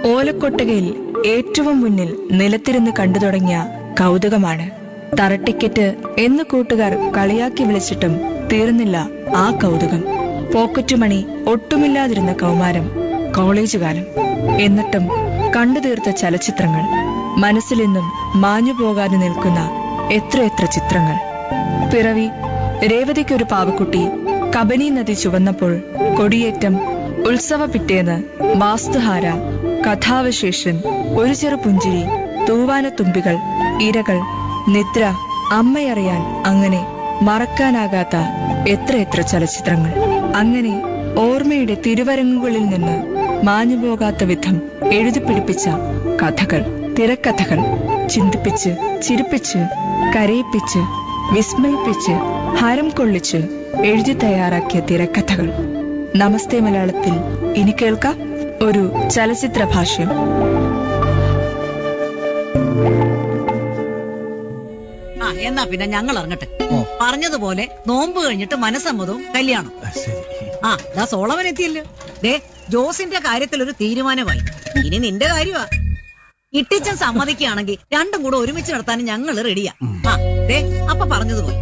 ഓലക്കൊട്ടകയിൽ ഏറ്റവും മുന്നിൽ നിലത്തിരുന്ന് കണ്ടു തുടങ്ങിയ കൗതുകമാണ് തറട്ടിക്കറ്റ് എന്ന് കൂട്ടുകാർ കളിയാക്കി വിളിച്ചിട്ടും തീർന്നില്ല ആ കൗതുകം പോക്കറ്റ് മണി ഒട്ടുമില്ലാതിരുന്ന കൗമാരം കോളേജ് കാലം എന്നിട്ടും കണ്ടു തീർത്ത ചലച്ചിത്രങ്ങൾ മനസ്സിലെന്നും മാഞ്ഞു പോകാതെ നിൽക്കുന്ന എത്രയെത്ര ചിത്രങ്ങൾ പിറവി രേവതിക്കൊരു പാവക്കുട്ടി കബനി നദി ചുവന്നപ്പോൾ കൊടിയേറ്റം ഉത്സവ പിറ്റേന്ന് വാസ്തുഹാര കഥാവശേഷൻ ഒരു ചെറു പുഞ്ചിരി തൂവാനത്തുമ്പികൾ ഇരകൾ നിദ്ര അമ്മയറിയാൻ അങ്ങനെ മറക്കാനാകാത്ത എത്രയെത്ര ചലച്ചിത്രങ്ങൾ അങ്ങനെ ഓർമ്മയുടെ തിരുവരങ്ങുകളിൽ നിന്ന് മാഞ്ഞുപോകാത്ത വിധം എഴുതിപ്പിടിപ്പിച്ച കഥകൾ തിരക്കഥകൾ ചിന്തിപ്പിച്ച് ചിരിപ്പിച്ച് കരയിപ്പിച്ച് വിസ്മയിപ്പിച്ച് ഹരം കൊള്ളിച്ച് എഴുതി തയ്യാറാക്കിയ തിരക്കഥകൾ നമസ്തേ മലയാളത്തിൽ ഇനി കേൾക്കാം ഒരു ചലച്ചിത്ര ഭാഷ്യം ആ എന്നാ പിന്നെ ഞങ്ങൾ ഇറങ്ങട്ടെ പറഞ്ഞതുപോലെ നോമ്പ് കഴിഞ്ഞിട്ട് മനസ്സമ്മതവും കല്യാണം ആ ദാ സോളവൻ എത്തിയല്ലോ ദേ ജോസിന്റെ കാര്യത്തിൽ ഒരു തീരുമാനമായി ഇനി നിന്റെ കാര്യമാ ഇട്ടിച്ചൻ സമ്മതിക്കുകയാണെങ്കിൽ രണ്ടും കൂടെ ഒരുമിച്ച് നടത്താൻ ഞങ്ങൾ റെഡിയാ ആ ദേ അപ്പൊ പറഞ്ഞതുപോലെ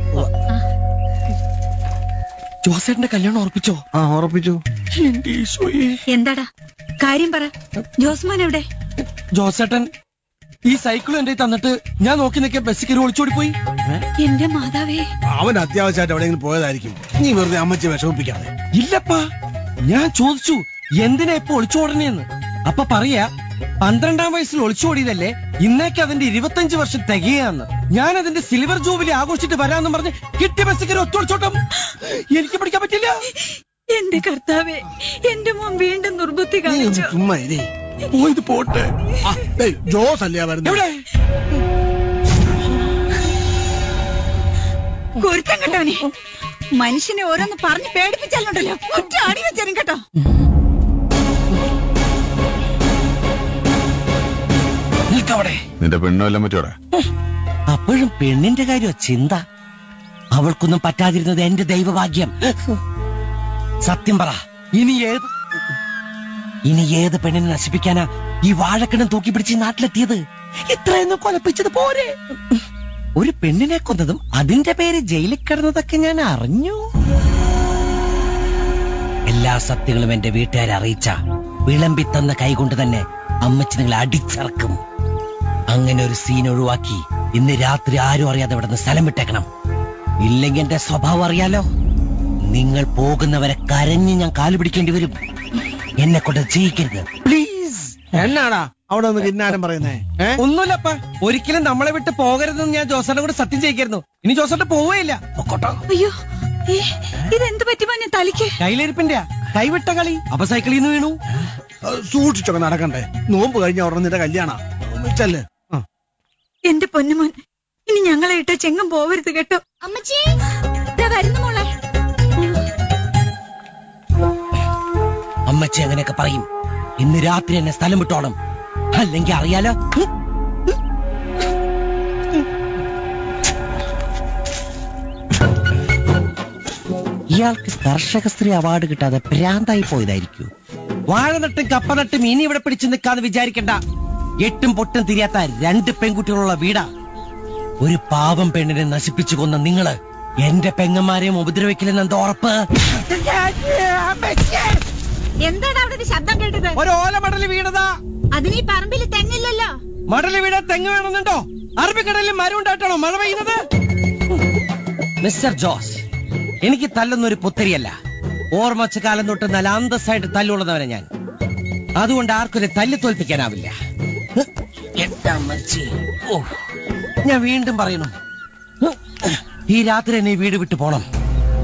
ജോസേട്ടന്റെ കല്യാണം ഉറപ്പിച്ചോ ആ ഉറപ്പിച്ചു എന്റെ ഈശോയെ എന്താടാ കാര്യം പറ ജോസ്മാൻ എവിടെ ജോസേട്ടൻ ഈ സൈക്കിൾ എന്റെ കയ്യിൽ തന്നിട്ട് ഞാൻ നോക്കി നിൽക്കിയ ബസ്സിൽ കയറി ഒളിച്ചോടി പോയി എന്റെ മാതാവേ അവൻ അത്യാവശ്യമായിട്ട് എവിടെയെങ്കിലും പോയതായിരിക്കും നീ വെറുതെ അമ്മച്ചി വിഷമിപ്പിക്കാതെ ഇല്ലപ്പാ ഞാൻ ചോദിച്ചു എന്തിനാ ഇപ്പൊ ഒളിച്ചോടണേന്ന് അപ്പൊ പറയാ പന്ത്രണ്ടാം വയസ്സിൽ ഒളിച്ചോടിയതല്ലേ ഇന്നേക്ക് അതിന്റെ ഇരുപത്തഞ്ച് വർഷം തികയാന്ന് ഞാൻ അതിന്റെ സിൽവർ ജൂബിലി ആഘോഷിച്ചിട്ട് വരാന്ന് പറഞ്ഞ് കിട്ടിയ ബസ്സിൽ കയറി ഒറ്റോടിച്ചോട്ടം എനിക്ക് പിടിക്കാൻ പറ്റില്ല എന്റെ കർത്താവേ എന്റെ മോൻ വീണ്ടും നിർബുദ്ധി നീ ഒന്ന് കാണിച്ചു ചുമ്മാ ഇരി. പോയത് പോട്ടെ ആ, ദേ, ജോസ് അല്ലേ വരുന്നത് എവിടെ കുരുത്തം കേട്ടവനെ മനുഷ്യനെ ഓരോന്ന് പറഞ്ഞ് പേടിപ്പിച്ചാലുണ്ടല്ലോ ഒറ്റ അടി വെച്ചേരും കേട്ടോ നിൽക്കവിടെ നിന്റെ പെണ്ണുമെല്ലാം പറ്റോടാ അപ്പോഴും പെണ്ണിന്റെ കാര്യോ ചിന്ത അവൾക്കൊന്നും പറ്റാതിരുന്നത് എന്റെ ദൈവഭാഗ്യം സത്യം പറ ഇനി ഏത് ഇനി ഏത് പെണ്ണിനെ നശിപ്പിക്കാനാ ഈ വാഴക്കിണം തൂക്കി പിടിച്ച് നാട്ടിലെത്തിയത് ഇത്രയൊന്നും കൊലപ്പിച്ചത് പോരെ ഒരു പെണ്ണിനെ കൊന്നതും അതിന്റെ പേര് ജയിലിൽ കിടന്നതൊക്കെ ഞാൻ അറിഞ്ഞു എല്ലാ സത്യങ്ങളും എന്റെ വീട്ടുകാരെ അറിയിച്ച വിളമ്പി തന്ന കൈകൊണ്ട് തന്നെ അമ്മച്ചി നിങ്ങളെ അടിച്ചറക്കും അങ്ങനെ ഒരു സീൻ ഒഴിവാക്കി ഇന്ന് രാത്രി ആരും അറിയാതെ ഇവിടെ നിന്ന് സ്ഥലം വിട്ടേക്കണം ഇല്ലെങ്കിൽ എന്റെ സ്വഭാവം അറിയാലോ നിങ്ങൾ പോകുന്നവരെ കരഞ്ഞ് ഞാൻ കാല് പിടിക്കേണ്ടി വരും എന്നെ കൊണ്ട് ചെയ്യിക്കരുത് പ്ലീസ് എന്നാടാ അവിടെ നിന്ന് കിന്നാരം പറയുന്നേ ഏ? ഒന്നുമില്ലപ്പ ഒരിക്കലും നമ്മളെ വിട്ട് പോകരുതെന്ന് ഞാൻ ജോസറിനെ കൂടെ സത്യം ചെയ്യിക്കായിരുന്നു ഇനി ജോസറിന്റെ പോവുകയില്ല പൊക്കോട്ടോ അയ്യോ ഏ, ഇതെന്ത് പറ്റി മോനെ തലയ്ക്ക് കയ്യിലിരിപ്പിന്റെ കൈവിട്ട കളി അപ്പൊ സൈക്കിളിൽ നിന്ന് വീണു ആ, സൂക്ഷിച്ചൊക്കെ നടക്കണ്ടേ നോമ്പ് കഴിഞ്ഞ ഉടനെ നിന്റെ കല്യാണ ചെല്ല് ആ. എന്റെ പൊന്നുമോൻ ഇനി ഞങ്ങളെ ഇട്ട ചെങ്ങം പോവരുത് കേട്ടോ അമ്മച്ചി വരുന്നു മോളെ അമ്മച്ചി അങ്ങനെയൊക്കെ പറയും ഇന്ന് രാത്രി എന്നെ സ്ഥലം വിട്ടോണം അല്ലെങ്കിൽ അറിയാലോ ഇയാൾക്ക് കർഷക സ്ത്രീ അവാർഡ് കിട്ടാതെ ഭ്രാന്തായി പോയതായിരിക്കും വാഴ നട്ടും കപ്പ നട്ടും ഇനി ഇവിടെ പിടിച്ചു നിൽക്കാന്ന് വിചാരിക്കണ്ട എട്ടും പൊട്ടും തിരിയാത്ത രണ്ട് പെൺകുട്ടികളുള്ള വീടാ ഒരു പാവം പെണ്ണിനെ നശിപ്പിച്ചു കൊന്ന നിങ്ങള് എന്റെ പെങ്ങന്മാരെയും ഉപദ്രവിക്കില്ലെന്ന് എന്താ ഉറപ്പ് എന്താണ് അവിടെ ഒരു ശബ്ദം കേട്ടത് ഒരു ഓല മടല് വീണതാ അതിന് ഈ പറമ്പിൽ തെങ്ങില്ലല്ലോ മടല് വീടാൻ തെങ്ങ് വേണമെന്നുണ്ടോ അറബിക്കടലിൽ മരം ഉണ്ടായിട്ടാണോ മഴ പെയ്യുന്നത് മിസ്റ്റർ ജോസ് എനിക്ക് തല്ലുന്ന ഒരു പുത്തരിയല്ല ഓർമ്മച്ച കാലം തൊട്ട് നല്ല അന്തസ്സായിട്ട് തല്ലുള്ളവനെ ഞാൻ അതുകൊണ്ട് ആർക്കും തല്ലി തോൽപ്പിക്കാനാവില്ല എന്റെ അമ്മച്ചി. ഓ. ഞാൻ വീണ്ടും പറയുന്നു ഈ രാത്രി എന്നെ ഈ വീട് വിട്ടു പോണം